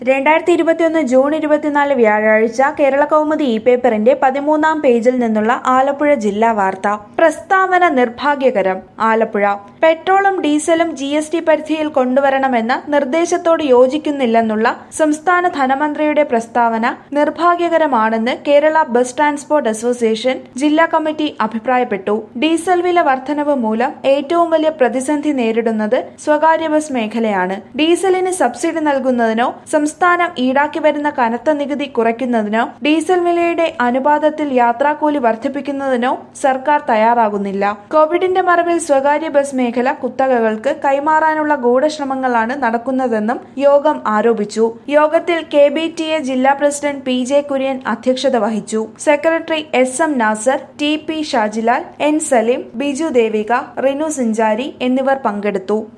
രണ്ടായിരത്തി ഇരുപത്തിയൊന്ന് ജൂൺ ഇരുപത്തിനാല് വ്യാഴാഴ്ച കേരള കൗമുദി ഇ പേപ്പറിന്റെ പതിമൂന്നാം പേജിൽ നിന്നുള്ള ആലപ്പുഴ ജില്ലാ വാർത്ത പ്രസ്താവന നിർഭാഗ്യകരം ആലപ്പുഴ പെട്രോളും ഡീസലും ജി എസ് ടി പരിധിയിൽ കൊണ്ടുവരണമെന്ന നിർദ്ദേശത്തോട് യോജിക്കുന്നില്ലെന്നുള്ള സംസ്ഥാന ധനമന്ത്രിയുടെ പ്രസ്താവന നിർഭാഗ്യകരമാണെന്ന് കേരള ബസ് ട്രാൻസ്പോർട്ട് അസോസിയേഷൻ ജില്ലാ കമ്മിറ്റി അഭിപ്രായപ്പെട്ടു ഡീസൽ വില വർധനവ് മൂലം ഏറ്റവും വലിയ പ്രതിസന്ധി നേരിടുന്നത് സ്വകാര്യ ബസ് മേഖലയാണ് ഡീസലിന് സബ്സിഡി നൽകുന്നതിനോ സംസ്ഥാനം ഈടാക്കി വരുന്ന കനത്ത നികുതി കുറയ്ക്കുന്നതിനോ ഡീസൽ വിലയുടെ അനുപാതത്തിൽ യാത്രാക്കൂലി വർദ്ധിപ്പിക്കുന്നതിനോ സർക്കാർ തയ്യാറാകുന്നില്ല കോവിഡിന്റെ മറവിൽ സ്വകാര്യ ബസ് മേഖല കുത്തകകൾക്ക് കൈമാറാനുള്ള ഗൂഢശ്രമങ്ങളാണ് നടക്കുന്നതെന്നും യോഗം ആരോപിച്ചു യോഗത്തിൽ കെ ബി ടി എ ജില്ലാ പ്രസിഡന്റ് പി ജെ കുര്യൻ അധ്യക്ഷത വഹിച്ചു secretary S M Nasar T P Shajilal N Saleem Biju Devika Rinu Sinchari എന്നിവർ പങ്കെടുത്തു